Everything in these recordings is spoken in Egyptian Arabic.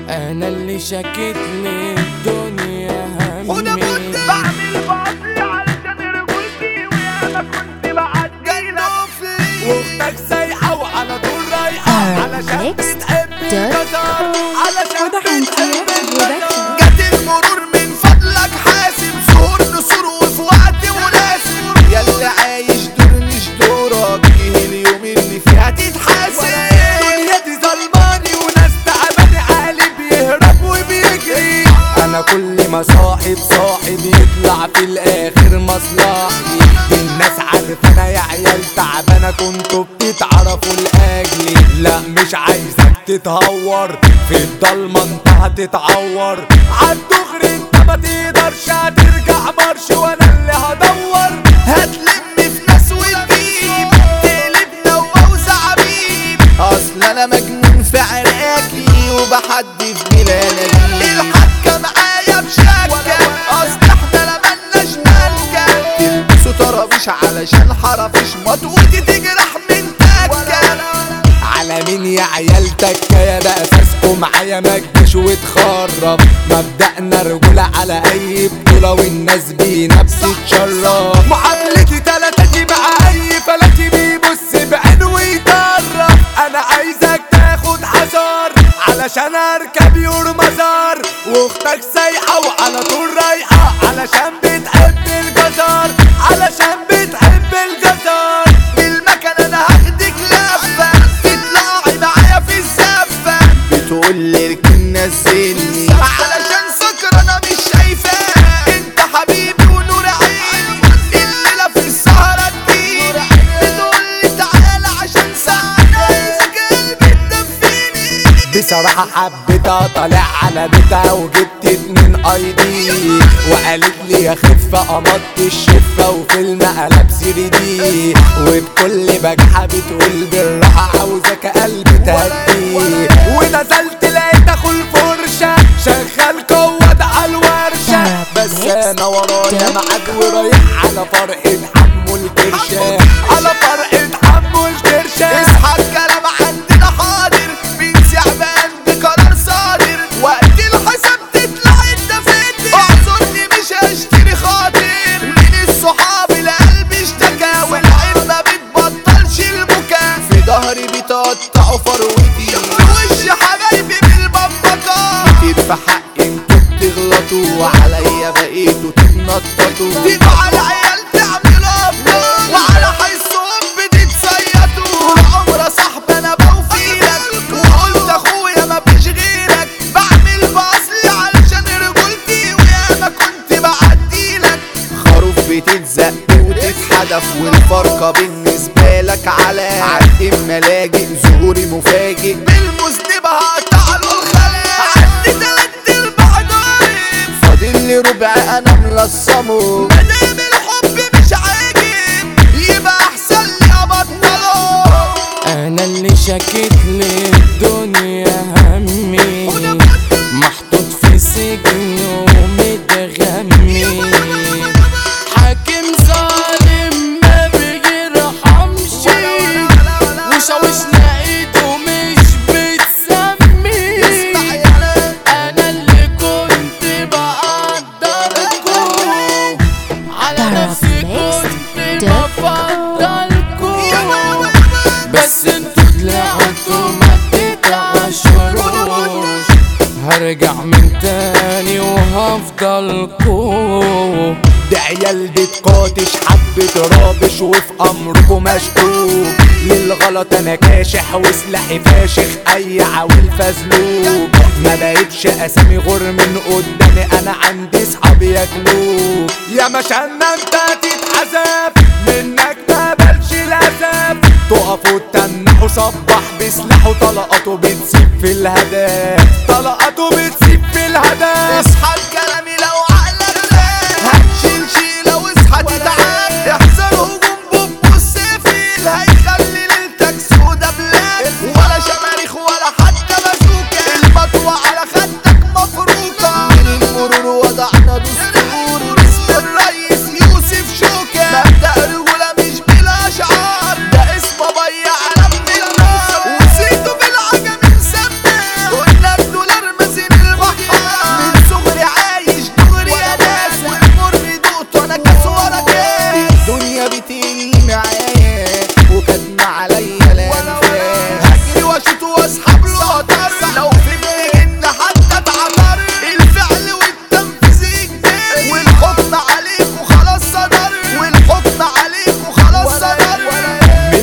انا اللي شكيت للدنيا وده همي كنت بعمل بعضي علشان رجولتي وياما كنت بعدي واختك سايحة وعلى طول رايحة علشان Next. بتحب الجزر علشان واضح إن بتحب فيها الجزر production. جت المرور من فضلك حاسب سهور نسور وفي وقت مناسب ياللي عايش دور مش دورك جه اليوم اللي فيها تتحاسب الدنيا دي ظلماني وناس تعباني عقلي بيهرب وبيجري انا كل ما صاحب صاحب يطلع في الاخر مصلحي الناس عارفه انا يا عيال تعبانه كنتوا بتتعرفوا لاجلي لا مش عايزك تتهور في الضلمه انت هتتعور عالدغري انت ما تقدرش هترجع مرش وانا اللي هدور هتلم في ناس وتجيب تقلبنا وأوزع عبيب أصل أنا مجنون في عراكي وبحدي في ميلاني الحكة معايا بشكة أصل احنا لا ملناش ملكة تلبسوا طرابيش علشان حرفيش مضغوطي تجرح من تكة على مين يا عيال تكاية ده اساسكم معايا مجدش وتخرب مبدأنا رجولة على اي بطولة والناس بينا بتتشرف محاولتي تلاتة مع اي فلاتي بيبص بعين ويطرف انا عايزك تاخد حذر علشان اركب يور مزار واختك سايحة وعلى طول رايحة علشان بتحب الجزر علشان بتحب الجزر بالمكان انا هاخدك لفة تطلعي معايا في الزفة بتقول لي اركن نزلني علشان سكر انا مش شايفاه انت حبيبي ونور عيني الليلة في السهرة دي بتقول لي تعالى عشان ساعة عايزك قلبي تدفيني بصراحة حبيتها طالع على بيتها وجبت اتنين اي دي وقالت لي يا خفة قمضت الشفة وفيلم قلب 3 دي وبكل بجحة بتقول بالراحة عاوزك قلبي تهدي ونزلت لقيت اخو الفرشة شغال قوة على الورشة بس انا ورايا معاد ورايح على فرقة حمو الكرشة على فرقة حمو الكرشة اصحى الكلام عندنا حاضر مين تعبان بقرار صادر وقت الحساب تطلع انت فاتر اعذرني مش هشتري خاطر من الصحاب اللي قلبي اشتكى والعين ما بتبطلش البكا في ظهري بتقطعوا فروتي في وش حبايبي بالبمبكة كتير في حقي انتوا بتغلطوا وعليا بقيتوا تتنططوا تيجوا على عيال تعملوا افكار وعلى حسهم بتتصيطوا طول عمري صاحبي انا بوفيلك وقلت اخويا ما فيش غيرك بعمل باصلي علشان رجولتي وياما كنت بعديلك خروف بتتزق وتتحدف والفرقة بالنسبة لك على عد ملاجئ ظهوري مفاجئ بالمذنب هقطع له الخلايا عندي تلات ارباع ضارب فاضل لي ربع انا ملصمه مادام الحب مش عاجب يبقى احسن لي ابطله انا اللي شكيت للدنيا همي محطوط في سجن ومتغمي حاكم ظالم ما بيرحمش وشوشنا ايده مش بتسمي انا اللي كنت بقدركم على نفسي كنت بفضلكم بس انتوا طلعتوا ما تتعشروش هرجع من تاني وهفضلكوا ده عيال بتقاتش حبة رابش وفي امركم مشكوك للغلط انا كاشح وسلاحي فاشخ اي عويل فزلوك ما بقتش اسامي غور من قدامي انا عندي صحابي ياكلوك يا مشانا انت هتتعذب منك ما بلش العذاب تقف وتنح وصبح بسلاحه طلقاته بتسيب في الهداف طلقاته بتسيب في الهداف اصحى الكلامي لو عقلك فات هتشيل شيلة واصحى تتعب احذر هجوم بوب والسيفيل هيخلي ليلتك سودا بلاد ولا شماريخ ولا حتى بازوكا المطوة على خدك مفروكة من المرور وضعنا دستور اسم الرئيس يوسف شوكة مبدأ رجولة مش بلا اشعار ده اسم ضيع على من النار وسيته بالعجم مسمى قلنا الدولار مازن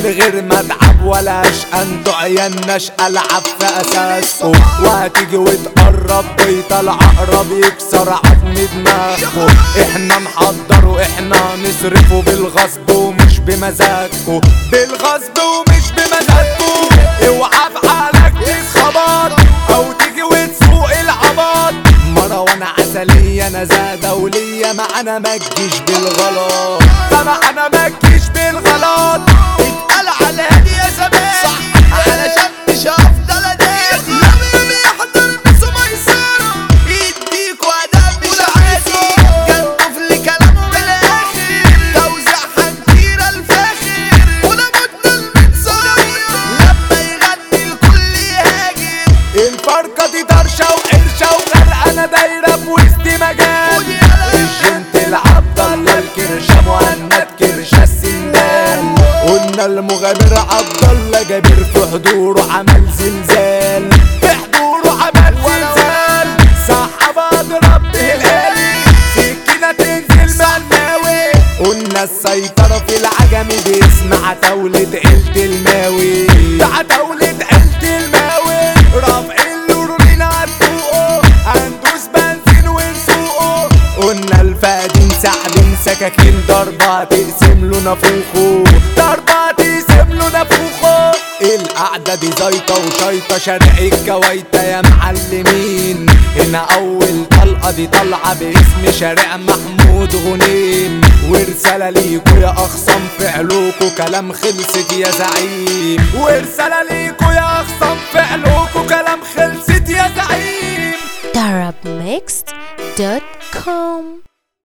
غير ما اتعب ولا اشقى انتوا عيال نشقى العب في اساسكم وهتيجي وتقرب بيطلع اقرب يكسر عظم دماغكم احنا نحضر واحنا نصرفه بالغصب ومش بمزاجكم بالغصب ومش بمزاجكم اوعى بحالك تتخبط او تيجي وتسوق العبط مروان عسلية انا زادة وليا معانا ما تجيش بالغلط فمعانا ما تجيش بالغلط اتقال على هادي يا زمان صح علشان مش هفضل اداري لما يحضر بس ميسرة يديكوا ادب مش عادي جنبه في كلامه من الاخر توزيعها كتير الفاخر ولا مدة المنصور لما يغني الكل يهاجر الفرقة دي طرشة وقرشة وغرقانة دايرة في وسط مجال الجنت العبد الله الكرشة مهند كرشة السندال قلنا المغامر عبد الله جابر في حضوره عمل زلزال في حضوره عمل زلزال سحب اضرب بالهالي سكينة تنزل معناوي قلنا السيطرة في العجم باسم عتاولة عيلة الماوي عتاولة عيلة الماوي رافع اللور من عالفوقه هندوس بنزين ونسوقه قلنا الفادين سحبين سكاكين ضربة تقسم له نافوخه ضربة تقسم له نافوخه القعدة دي زيطة وشيطة شرق الكويتة يا معلمين هنا أول طلقة دي طالعة باسم شارع محمود غنيم ورسالة ليكوا يا أخصام فعلوكوا كلام خلصت يا زعيم ورسالة ليكوا يا أخصام فعلوكوا كلام خلصت يا زعيم darabmixed.com